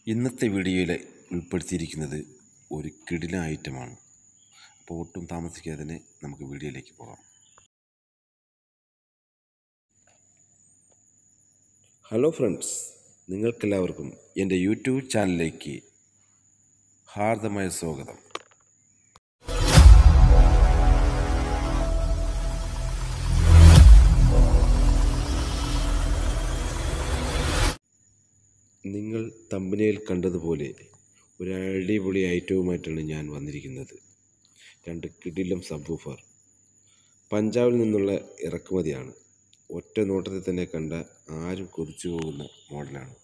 ഇന്നത്തെ വീഡിയോയിൽ ഉൾപ്പെടുത്തിയിരിക്കുന്നത് ഒരു കിടിലൻ ഐറ്റമാണ് അപ്പോൾ ഒട്ടും താമസിക്കാതെ തന്നെ നമുക്ക് വീഡിയോയിലേക്ക് പോകാം ഹലോ ഫ്രണ്ട്സ് നിങ്ങൾക്കെല്ലാവർക്കും എൻ്റെ യൂട്യൂബ് ചാനലിലേക്ക് ഹാർദമായ സ്വാഗതം നിങ്ങൾ തമ്പനയിൽ കണ്ടതുപോലെ ഒരു അടിപൊളി ഐറ്റവുമായിട്ടാണ് ഞാൻ വന്നിരിക്കുന്നത് രണ്ട് കിടിലം സബ്വൂഫർ പഞ്ചാബിൽ നിന്നുള്ള ഇറക്കുമതിയാണ് ഒറ്റ നോട്ടത്തിൽ തന്നെ കണ്ട ആരും കൊതിച്ചു പോകുന്ന മോഡലാണ്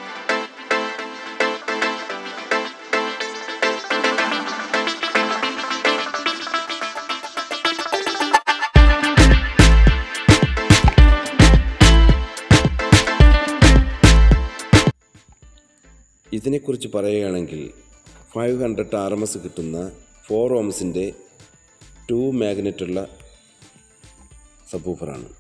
ഇതിനെക്കുറിച്ച് പറയുകയാണെങ്കിൽ five hundred R M S കിട്ടുന്ന ഫോർ ഓംസിൻ്റെ ടു മാഗ്നറ്റുള്ള സബ്വൂഫറാണ്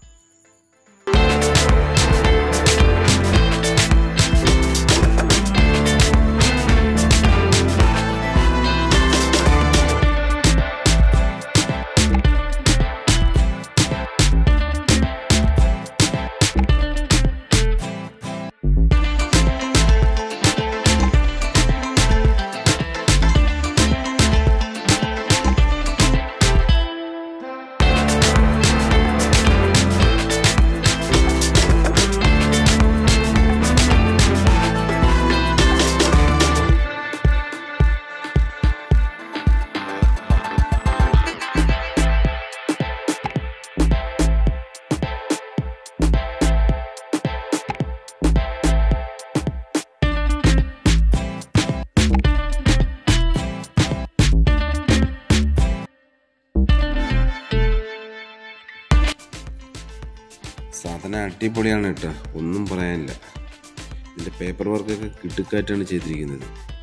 സാധനം അടിപൊളിയാണ് കേട്ടോ ഒന്നും പറയാനില്ല ഇതിൻ്റെ പേപ്പർ വർക്കൊക്കെ കിട്ടുക്കാറ്റാണ് ചെയ്തിരിക്കുന്നത്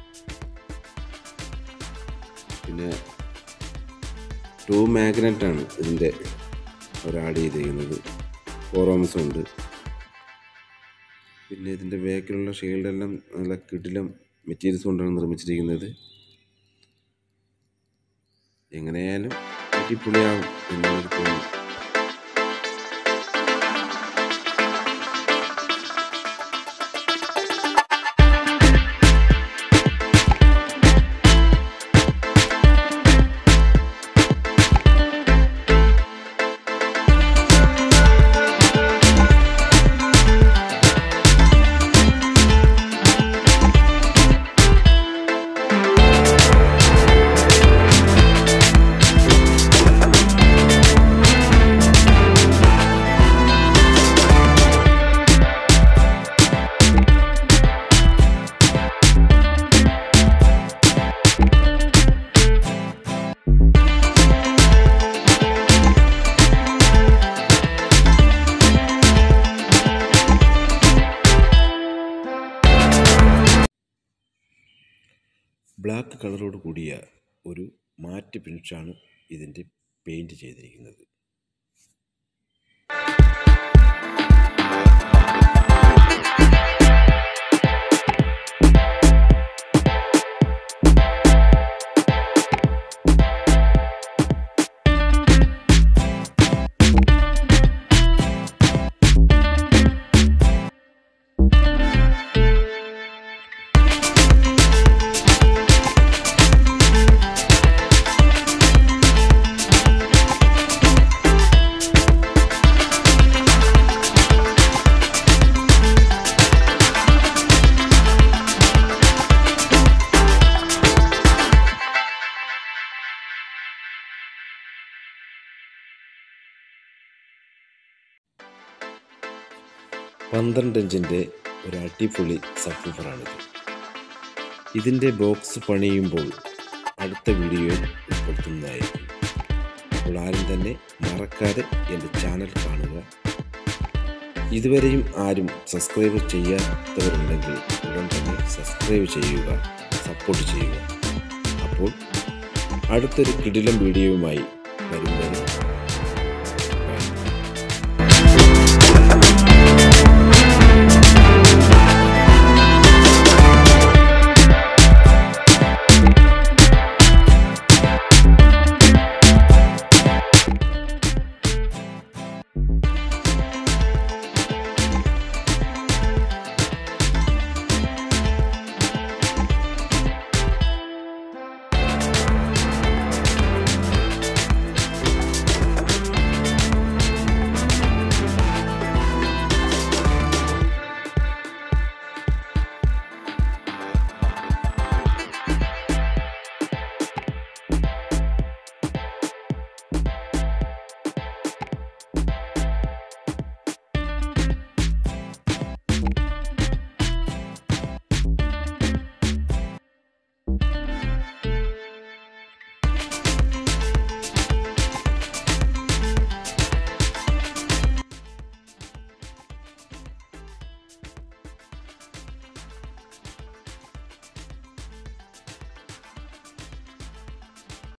പിന്നെ ടു മാഗ്നറ്റാണ് ഇതിൻ്റെ ഒരാഡ് ചെയ്തിരിക്കുന്നത് ഫോറോംസും ഉണ്ട് പിന്നെ ഇതിൻ്റെ ബാക്കിലുള്ള ഷീൽഡെല്ലാം നല്ല കിടിലം മെറ്റീരിയൽസ് കൊണ്ടാണ് നിർമ്മിച്ചിരിക്കുന്നത് എങ്ങനെയായാലും അടിപൊളിയാവും എന്നെനിക്ക് തോന്നുന്നു ബ്ലാക്ക് കളറോട് കൂടിയ ഒരു മാറ്റ് ഫിനിഷാണ് ഇതിൻ്റെ പെയിൻറ് ചെയ്തിരിക്കുന്നത് പന്ത്രണ്ട് ഇഞ്ചിൻ്റെ ഒരു അടിപൊളി സബ്വൂഫറാണിത് ഇതിൻ്റെ ബോക്സ് പണിയുമ്പോൾ അടുത്ത വീഡിയോയിൽ ഉൾപ്പെടുത്തുന്നതായിരിക്കും അപ്പോൾ ആരും തന്നെ മറക്കാതെ എൻ്റെ ചാനൽ കാണുക ഇതുവരെയും ആരും സബ്സ്ക്രൈബ് ചെയ്യാത്തവരുണ്ടെങ്കിൽ ഉടൻ തന്നെ സബ്സ്ക്രൈബ് ചെയ്യുക സപ്പോർട്ട് ചെയ്യുക അപ്പോൾ അടുത്തൊരു കിടിലം വീഡിയോയുമായി വരുന്നത്